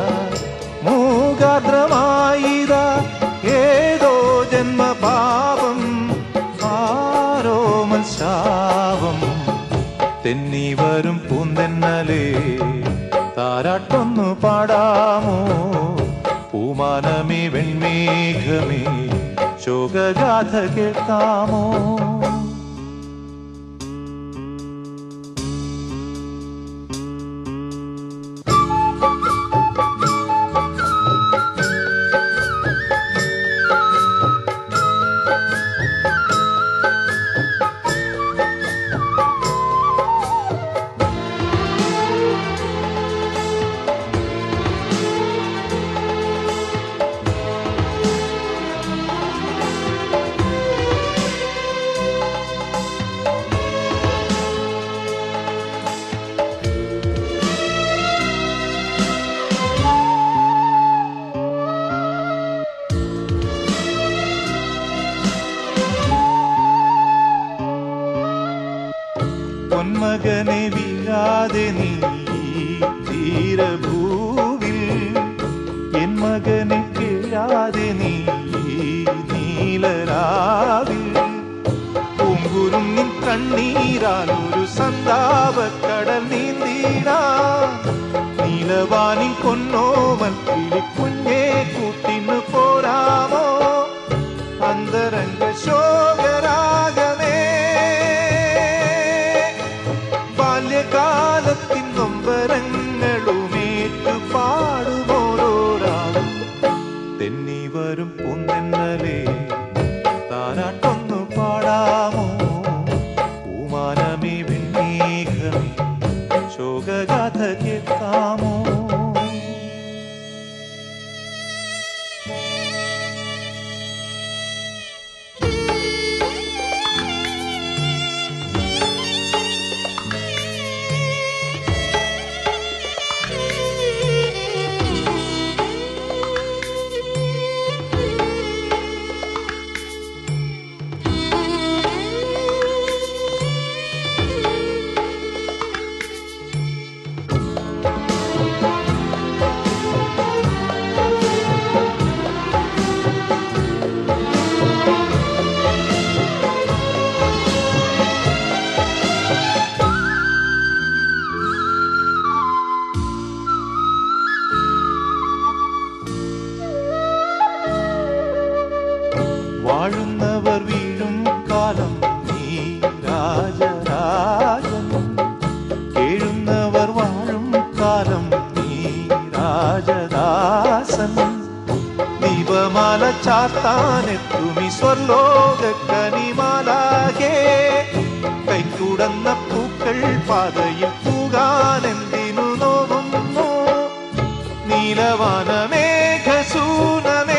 മൂകാദ്രമായിത ഏതോ ജന്മപാപം ആരോമൽ ശാപം തെന്നി വരും പൂന്തെന്നലേ പൂമാനമേ വെൺമേഘമേ ശോകഗാഥ കേൾക്കാമോ പൊന്മകനെ വീഴാതെ നീ തീരഭൂവിൽ എൻ മകനെ കേഴാതെ നീ നീലരാവിൽ പൂങ്കുരും നിൻ കണ്ണീരാൽ ഒരു സന്താപക്കടൽ നീന്തിടാ നീലവാനിൽ കൊന്നോമൽ കിളിക്കുഞ്ഞേ കൂട്ടിന് പോരാമോ അന്തരംഗ ശോകരാഗമേ ബാല്യകാലത്തിൻ നൊമ്പരങ്ങളുമേറ്റു പാടുമോരോരാളും തെന്നി വരും പൂന്നെന്നലേ താരാട്ടൊന്നു പാടാമോ പൂമാനമേ വെണ്ണീഘമേ ശോകഗാഥ കേൾക്കാമോ വാഴുന്നവർ വീഴും കാലം നീ രാജരാജൻ കേഴുന്നവർ വാഴും കാലം നീ രാജദാസൻ ദീപമാല ചാത്താനെത്തുമി സ്വർലോക കനിമാലാകെ കൈക്കുടന്ന പൂക്കൾ പാതയിൽ പൂകാനെന്തിനു നോവുന്നു നീലവാനമേഘസൂനമേ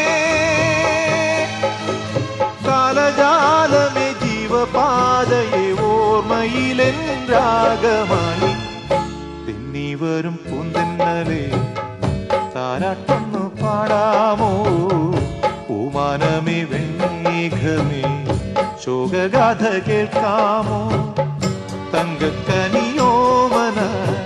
കാലജാലമേ ജീവപാതയെ ഓർമ്മയിലെൻ രാഗമായി തെന്നി വരും പൂന്തെന്നലേ താരാട്ടൊന്നു പാടാമോ പൂമാനമേ വെണ്ണേഘമേ ശോകഗാഥ കേൾക്കാമോ തങ്കക്കനിയോമന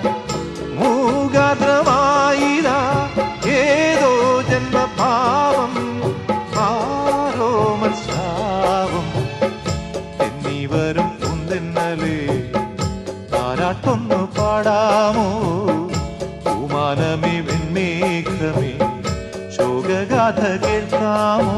മൂകാദ്രമായിരാ ഏതോ ജന്മഭാവം ആരോ മനസ്സാവം എന്നിവരും കുന്തെന്നലേ താരാട്ടൊന്നു പാടാമോ പൂമാനമേ വെൺമേഘമേ ശോകഗാഥ കേൾക്കാമോ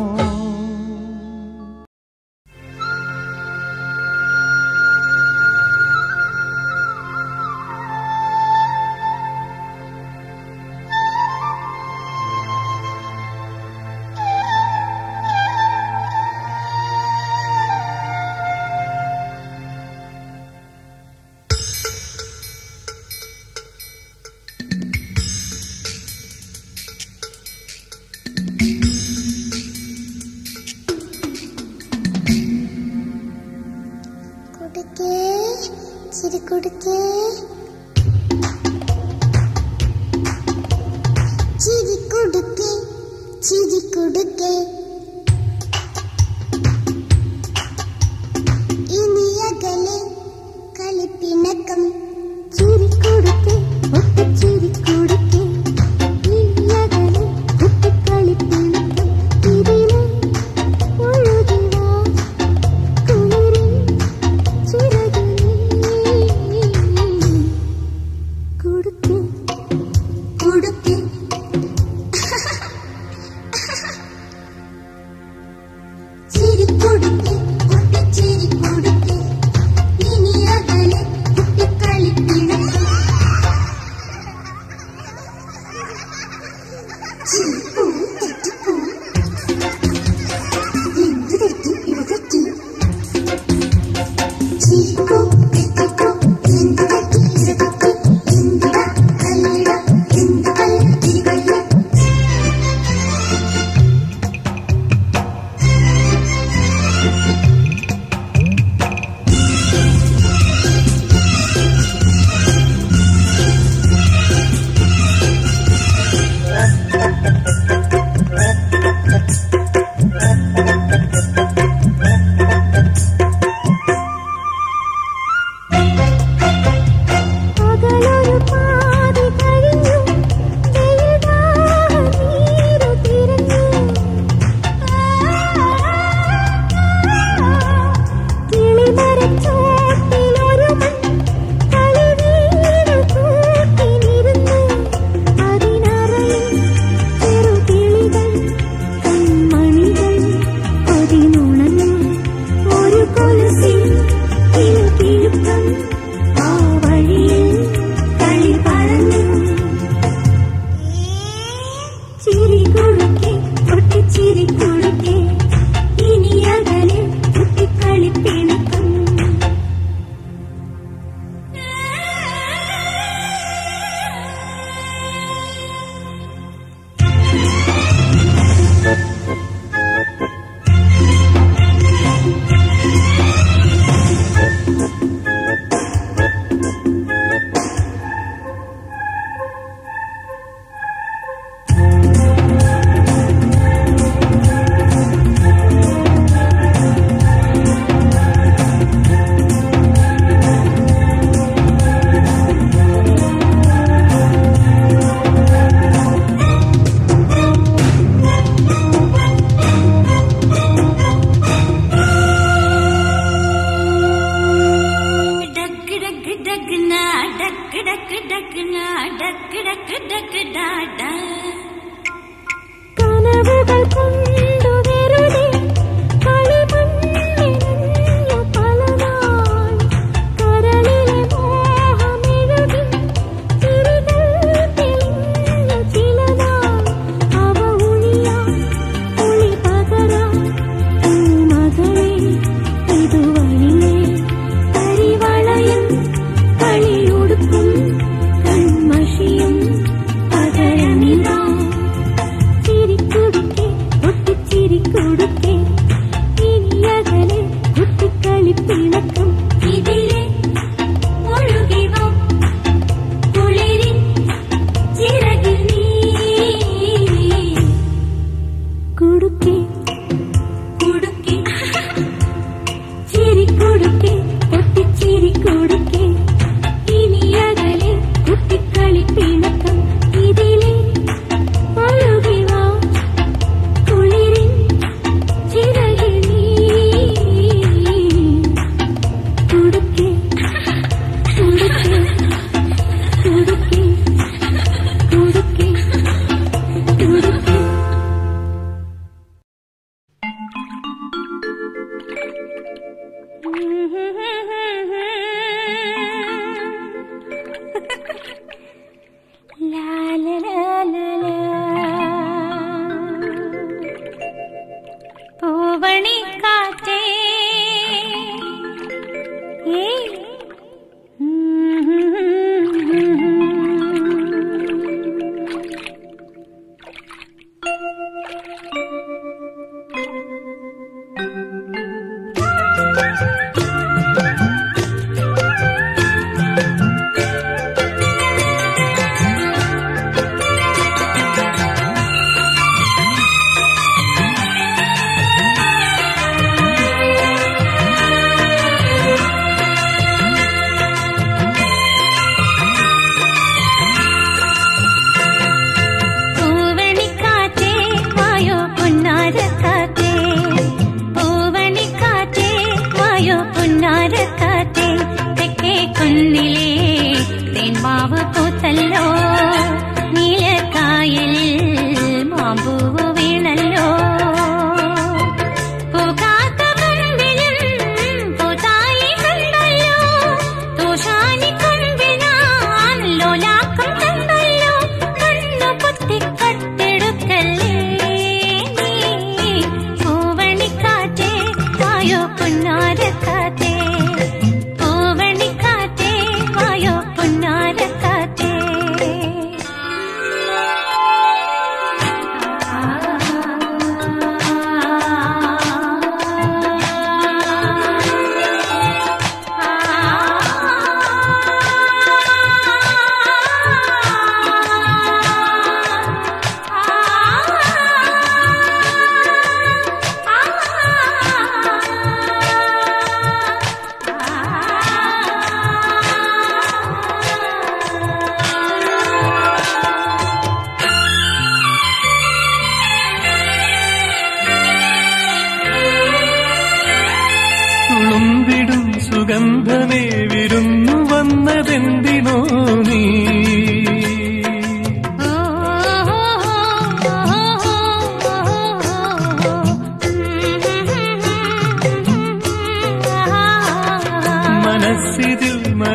കൊടുക്കേ ചിരി കൊടുക്കേ ചിരി കൊടുക്കേ ചിരി കൊടുക്കേ ഇനി അകലെ കളിപ്പിണക്കം ചിരി കൊടുക്കേ ഒത്ത ചിരി കൊടുക്കേ ഇനി അകലെ കുട്ടിക്കളിപ്പിണക്കം ഇതിലെ ഒഴുകി വാ കുളിരിൽ കൊടുക്കേ കൊടുക്കേ പകലൊരു പാതി കഴിഞ്ഞു വെയിൽദാഹം നീരു തിരഞ്ഞു കിളിമരച്ചോട്ടിലൊരു മൺ കളിവീട് കൂട്ടിനിരുന്നു അതിനറയിൽ ചെറുകിളികൾ കൺമണികൾ കൊതിനുണഞ്ഞു ഒരു കൊലുസിൽ കിലുകിലുക്കം ആ വഴിയിൽ കളി പറഞ്ഞു ചിരി കൊടുക്കെ പൊട്ടിച്ചിരി കൊടുക്കെ ഇനി അകലെ കുട്ടിക്കളിപ്പിണക്കം ഡക്ക് ഡക്ക് ഡക്ന ഡക്ക് ഡക്ക് ഡക്ന ഡക്ക് ഡക്ക് ഡക്ക് ഡാഡ കനവുകൾ കൊണ്ടു വെറുതെ കളിമണ്ണിനഞ്ഞു പലനാൾ കരളിലെ മോഹമെഴുതി ചിരികൾ തെളിഞ്ഞു ചിലനാൾ അവ ഉളിയാൻ ഒളി പകരാൻ പൂമകളെ ഇതുവഴിയേ കരിവളയും കളിയുടുക്കും കൺമഷിയും പകരമിതാ ചിരിക്കുടുക്കെ ഒട്ടിച്ചിരിക്കുടുക്കെ ഇനിയകലെ കുട്ടിക്കളിപ്പിണക്കം ഇതിലെ ഒഴുകിവോ കുളിരിൻ ചിറകിൽ നീ കുടുക്കെ കുടുക്കെ ചിരിക്കുടുക്കെ ഒട്ടിച്ചിരിക്കുടുക്കെ ഇനിയകലെ കുട്ടിക്കളിപ്പിണക്കം ഇതിലെ ഒഴുകിവാ കുളിരിൻ ചിറകിൽ നീ കുടുക്കെ കുടുക്കെ കുടുക്കെ കുടുക്കെ കുടുക്കെ ലാ ലാ ലാ ലാ ലാ. പൂവണി കാറ്റേ ഏയ്. പൂവണിക്കാറ്റേ വായോ പുന്നാരക്കാറ്റേ പൂവണിക്കാറ്റേ വായോ പുന്നാരക്കാറ്റേ തെക്കേ കുന്നിലേ തേന്മാവ് പൂത്തല്ലോ നീലക്കായലിൽ മാമ്പൂവ് വീണല്ലോ പൂക്കാത്ത കൊമ്പിലും പൂത്താലി കണ്ടല്ലോ തൂഷാനി കൊമ്പിനാൻ ലോലാക്കം കണ്ടല്ലോ കണ്ണു പൊത്തി കട്ടെടുക്ക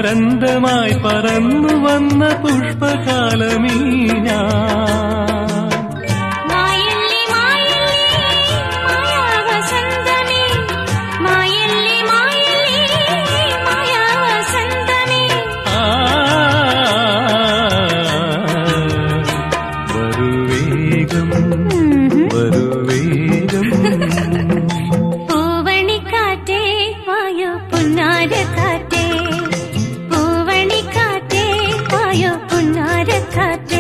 മകരന്തമായി പറന്നു വന്ന പുഷ്പകാലമീ ഞാൻ മായല്ലി മായല്ലി മായാവസന്തമേ മായല്ലി മായല്ലി മായാവസന്തമേ ആ, വരുവേഗം വരുവേഗം പൂവണിക്കാറ്റേ വായോ പുന്നാരക്കാറ്റേ പൂവണിക്കാറ്റേ വായോ പുന്നാരക്കാറ്റേ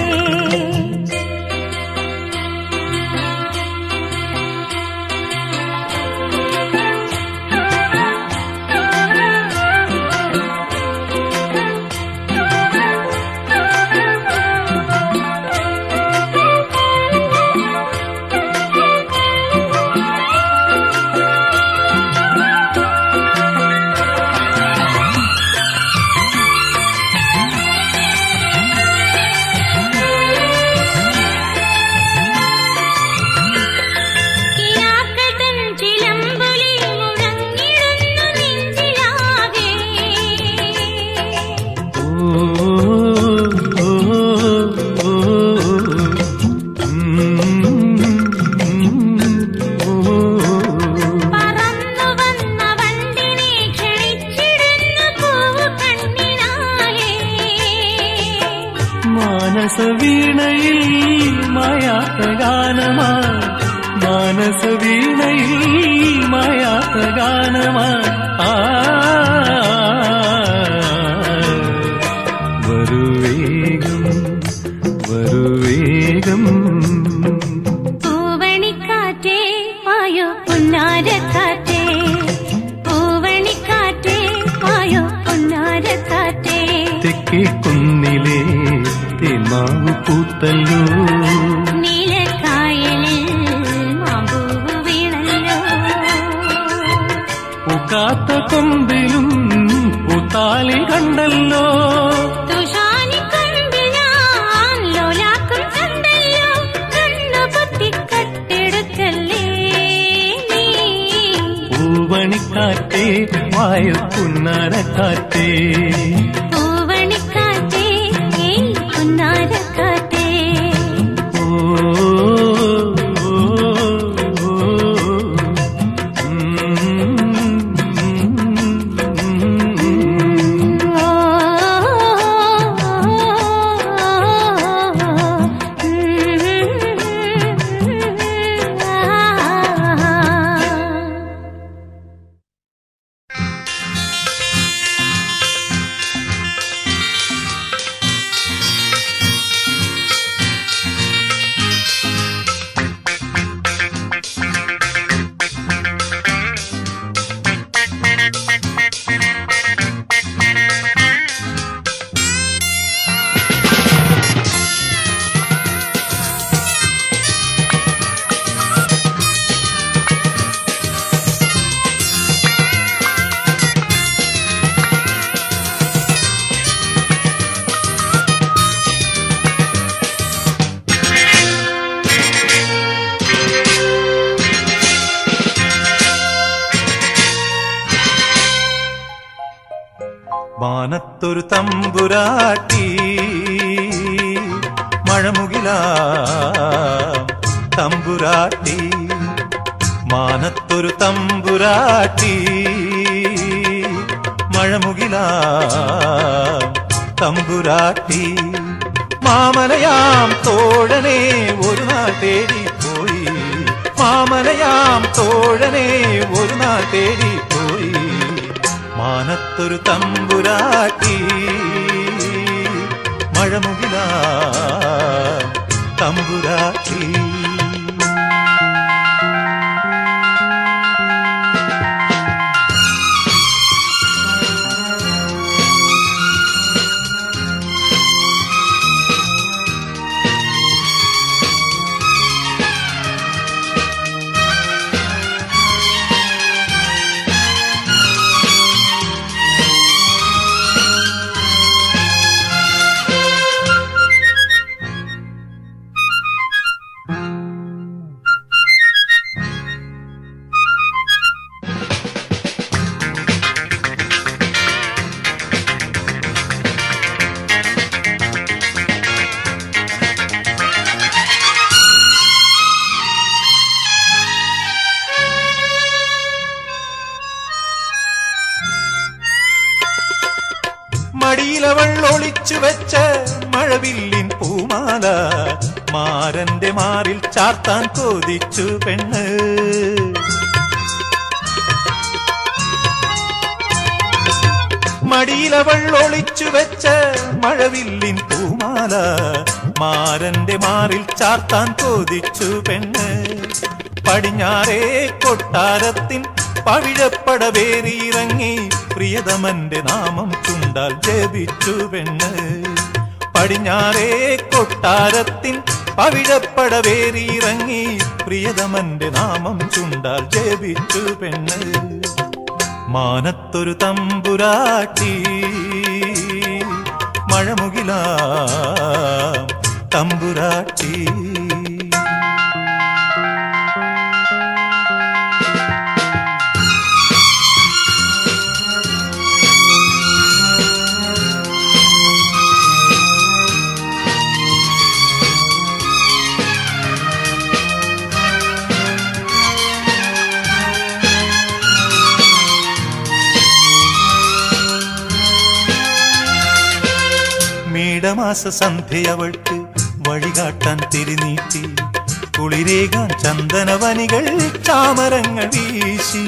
കിനാക്കൾ ചിലമ്പൊലി മുഴങ്ങിടുന്നു നെഞ്ചിലാകെ ഓ, ഓ, ഓ, ഓ, പറന്നു വന്ന വണ്ടിനെ ക്ഷണിച്ചിടുന്നു പൂവ് കണ്ണിനാലെ മാനസവീണയിൽ മായാത്ത ഗാനമായി മാനസവീണയിൽ മായാത്ത ഗാനമായി ആ വരുവേഗം വരുവേഗം പൂവണിക്കാറ്റേ വായോ പുന്നാരക്കാറ്റേ പൂവണിക്കാറ്റേ വായോ പുന്നാരക്കാറ്റേ തെക്കേ കുന്നിലെ തേന്മാവ് പൂത്തല്ലോ നീലക്കായലിൽ മാമ്പൂവ് വീണല്ലോ പൂക്കാത്ത കൊമ്പിലും പൂത്താലി കണ്ടല്ലോ തുഷാനിക്കൊമ്പിൽ ഞാൻ ലോലാക്കും കണ്ടല്ലോ കണ്ണു പൊത്തിക്കട്ടെടുക്കല്ലേ നീ പൂവണിക്കാറ്റേ വായ പുന്നരക്കാറ്റേ പൂവണിക്കാറ്റേ ഏയ് പുന്നാരക്കാറ്റേ ഓ, ഓ, ഓ, ഉം. ഓ മാനത്തൊരു തമ്പുരാട്ടി മഴമുകില തമ്പുരാട്ടി മാനത്തൊരു തമ്പുരാട്ടി മഴമുകില തമ്പുരാട്ടി മാമലയാം തോഴനെ ഒരു നാൾ തേടി പോയി മാമലയാം തോഴനെ ഒരു നാൾ തേടി പോയി മാനത്തൊരു തമ്പുരാട്ടി മഴമുകില തമ്പുരാട്ടി വെച്ച മഴവില്ലിൻ പൂമാല മാരന്റെ മാറിൽ ചാർത്താൻ കൊതിച്ചു പെണ്ണ് മടിയിലവൾ ഒളിച്ചു വെച്ച മഴവില്ലിൻ പൂമാല മാരന്റെ മാറിൽ ചാർത്താൻ കൊതിച്ചു പെണ്ണ് പടിഞ്ഞാറേ കൊട്ടാരത്തിൻ പവിഴപ്പടവേറിയിറങ്ങി പ്രിയതമന്റെ നാമം ചുണ്ടാൽ ജപിച്ചു പെണ്ണ് പടിഞ്ഞാറേ കൊട്ടാരത്തിൻ പവിഴപ്പടവേറിയിറങ്ങി പ്രിയതമന്റെ നാമം ചുണ്ടാൽ ജപിച്ചു പെണ്ണ് മാനത്തൊരു തമ്പുരാട്ടി മഴമുകില തമ്പുരാട്ടി മേടമാസ സന്ധ്യയവൾക്ക് വഴികാട്ടാൻ തിരിനീട്ടി കുളിരേകാൻ ചന്ദനവനികൾ ചാമരങ്ങൾ വീശി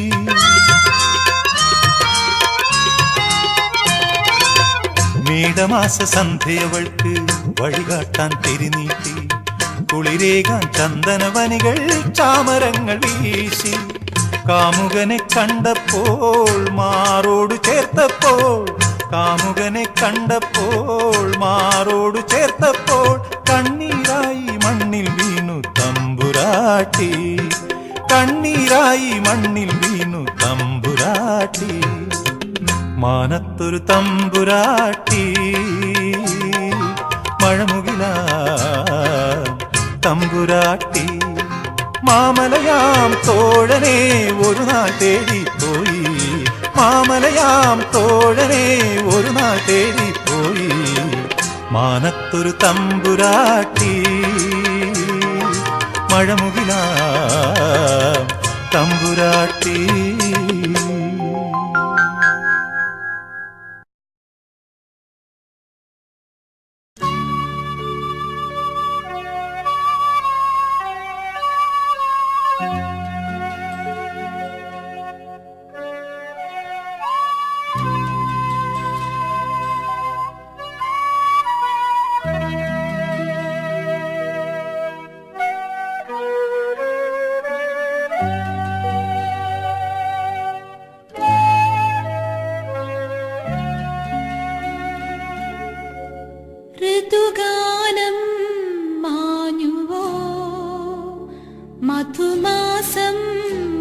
മേടമാസ സന്ധ്യയവൾക്ക് വഴികാട്ടാൻ തിരിനീട്ടി കുളിരേകാൻ ചന്ദനവനികൾ ചാമരങ്ങൾ വീശി കാമുകനെ കണ്ടപ്പോൾ മാറോട് ചേർത്തപ്പോൾ കാമുകനെ കണ്ടപ്പോൾ മാറോട് ചേർത്തപ്പോൾ കണ്ണീരായി മണ്ണിൽ വീണു തമ്പുരാട്ടി കണ്ണീരായി മണ്ണിൽ വീണു തമ്പുരാട്ടി മാനത്തൊരു തമ്പുരാട്ടി മഴമുകില തമ്പുരാട്ടി മാമലയാം തോഴനെ ഒരു നാൾ തേടിപ്പോയി മാമലയാം തോഴനെ ഒരു നാൾ തേടിപ്പോയി മാനത്തൊരു തമ്പുരാട്ടി മഴമുകില തമ്പുരാട്ടി ഋതുഗാനം മാഞ്ഞുവോ മധുമാസം